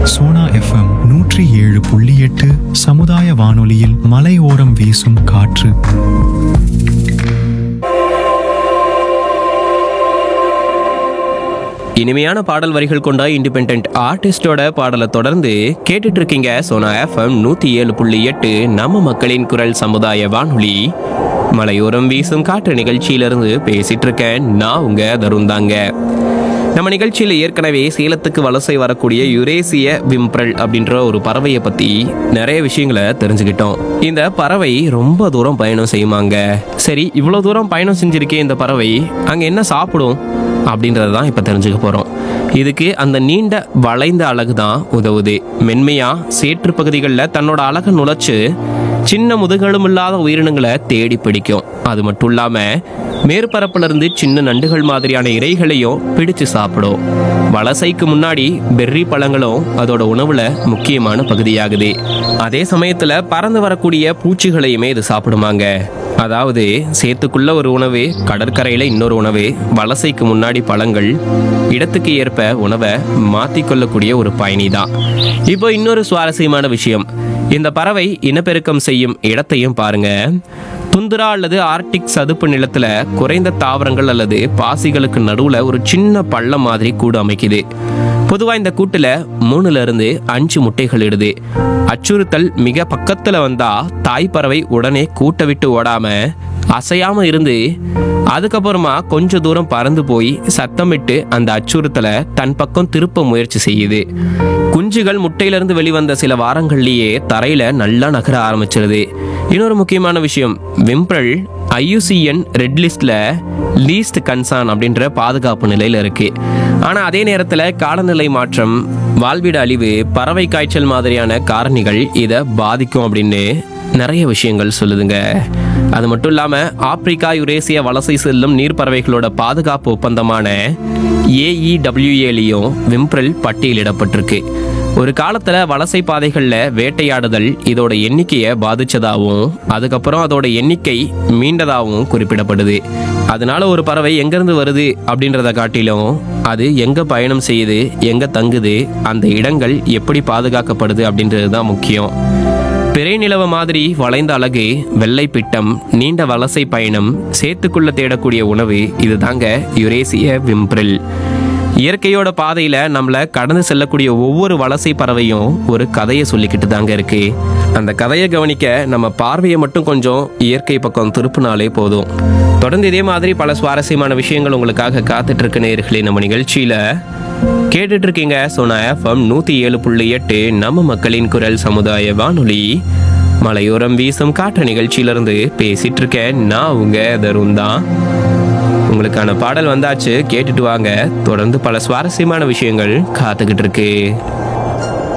Sona FM நூற்றி ஏழு புள்ளி எட்டு சமுதாய வானொலியில் மலையோரம் வீசும் காற்று இனிமையான பாடல் வரிகள் கொண்ட இண்டிபெண்ட் ஆர்டிஸ்டோட பாடலை தொடர்ந்து கேட்டுட்டு இருக்கீங்க சோனா எஃப்எம் நூத்தி ஏழு புள்ளி எட்டு நம்ம மக்களின் குரல் சமுதாய வானொலி மலையோரம் வீசும் காற்று நிகழ்ச்சியிலிருந்து பேசிட்டு இருக்கேன் நான் உங்க தருண் தாங்க நம்ம நிகழ்ச்சியில் ஏற்கனவே சேலத்துக்கு வலசை வரக்கூடிய யுரேசிய விம்ப்ரல் அப்படின்ற ஒரு பறவையை பத்தி நிறைய விஷயங்களை தெரிஞ்சுக்கிட்டோம் இந்த பறவை ரொம்ப தூரம் பயணம் செய்யுமாங்க சரி இவ்வளவு தூரம் பயணம் செஞ்சிருக்கே இந்த பறவை அங்க என்ன சாப்பிடும் அப்படின்றத தான் இப்போ தெரிஞ்சுக்க போகிறோம் இதுக்கு அந்த நீண்ட வளைந்த அழகு தான் உதவுது மென்மையா சேற்று பகுதிகளில் தன்னோட அழகை நுழைச்சு சின்ன முதுகெலும் இல்லாத உயிரினங்களை தேடி பிடிக்கும் அது மட்டும் இல்லாம மேற்பரப்புல இருந்து சின்ன நண்டுகள் மாதிரியான இறைகளையும் பிடிச்சு சாப்பிடும் வலசைக்கு முன்னாடி பெர்ரி பழங்களும் அதோட உணவுல முக்கியமான பகுதியாகுது அதே சமயத்துல பறந்து வரக்கூடிய பூச்சிகளையுமே இது சாப்பிடுமாங்க அதாவது சேத்துக்குள்ள ஒரு உணவு கடற்கரையில இன்னொரு உணவு வலசைக்கு முன்னாடி பழங்கள் இடத்துக்கு ஏற்ப உணவை மாத்திக்கொள்ளக்கூடிய ஒரு பயணி தான் இப்போ இன்னொரு சுவாரஸ்யமான விஷயம் இந்த பறவை இனப்பெருக்கம் செய்யும் இடத்தையும் பாருங்க துந்துரா அல்லது ஆர்டிக் சதுப்பு நிலத்துல குறைந்த தாவரங்கள் அல்லது பாசிகளுக்கு நடுவுல ஒரு சின்ன பள்ளம் மாதிரி கூடு அமைக்குது பொதுவா இந்த கூட்டுல மூணுல இருந்து அஞ்சு முட்டைகள் இடுது அச்சுறுத்தல் மிக பக்கத்துல வந்தா தாய் பறவை உடனே கூட்டை விட்டு ஓடாம அசையாம இருந்து அதுக்கப்புறமா கொஞ்ச தூரம் பறந்து போய் சத்தமிட்டு அந்த அச்சுறுத்தலை தன் பக்கம் திருப்ப முயற்சி செய்யுது குஞ்சுகள் முட்டையிலிருந்து வெளிவந்த சில வாரங்கள்லயே தரையில நல்லா நகர ஆரம்பிச்சிருது இன்னொரு முக்கியமான விஷயம் விம்ப்ரல் ஐயுசிஎன் ரெட் லிஸ்ட்ல லீஸ்ட் கன்சான் அப்படின்ற பாதுகாப்பு நிலையில இருக்கு ஆனா அதே நேரத்துல காலநிலை மாற்றம் வாழ்விட அழிவு பறவை காய்ச்சல் மாதிரியான காரணிகள் இதை பாதிக்கும் அப்படின்னு நிறைய விஷயங்கள் சொல்லுதுங்க அது மட்டும் இல்லாம ஆப்பிரிக்கா யுரேசிய வலசை செல்லும் நீர்ப்பறவைகளோட பாதுகாப்பு ஒப்பந்தமான ஏஇடபிள்யூஏலையும் விம்ப்ரல் பட்டியலிடப்பட்டிருக்கு ஒரு காலத்துல வலசை பாதைகள்ல வேட்டையாடுதல் இதோட எண்ணிக்கையை பாதிச்சதாகவும் அதுக்கப்புறம் அதோட எண்ணிக்கை மீண்டதாகவும் குறிப்பிடப்படுது அதனால ஒரு பறவை எங்கிருந்து வருது அப்படின்றத காட்டிலும் அது எங்க பயணம் செய்யுது எங்க தங்குது அந்த இடங்கள் எப்படி பாதுகாக்கப்படுது அப்படின்றது தான் முக்கியம் பிறை நிலவு மாதிரி வளைந்த அழகு வெள்ளை பிட்டம் நீண்ட வலசை பயணம் சேத்துக்குள்ள தேடக்கூடிய உணவு இதுதாங்க யுரேசிய விம்ப்ரில் இயற்கையோட பாதையில நம்மள கடந்து செல்லக்கூடிய ஒவ்வொரு வலசை பறவையும் ஒரு கதையை சொல்லிக்கிட்டு தாங்க இருக்கு அந்த கதையை கவனிக்க நம்ம பார்வையை மட்டும் கொஞ்சம் இயற்கை பக்கம் திருப்பினாலே போதும் தொடர்ந்து இதே மாதிரி பல சுவாரஸ்யமான விஷயங்கள் உங்களுக்காக காத்துட்டு இருக்கு நேயர்களே நம்ம நிகழ்ச்சியில கேட்டுட்டு இருக்கீங்க சோனா எஃப்எம் நூத்தி ஏழு புள்ளி எட்டு நம்ம மக்களின் குரல் சமுதாய வானொலி மலையோரம் வீசும் காற்று நிகழ்ச்சியிலிருந்து பேசிட்டு இருக்கேன் நான் உங்க தருண் தான் உங்களுக்கான பாடல் வந்தாச்சு கேட்டுட்டு வாங்க தொடர்ந்து பல சுவாரஸ்யமான விஷயங்கள் காத்துக்கிட்டு இருக்கு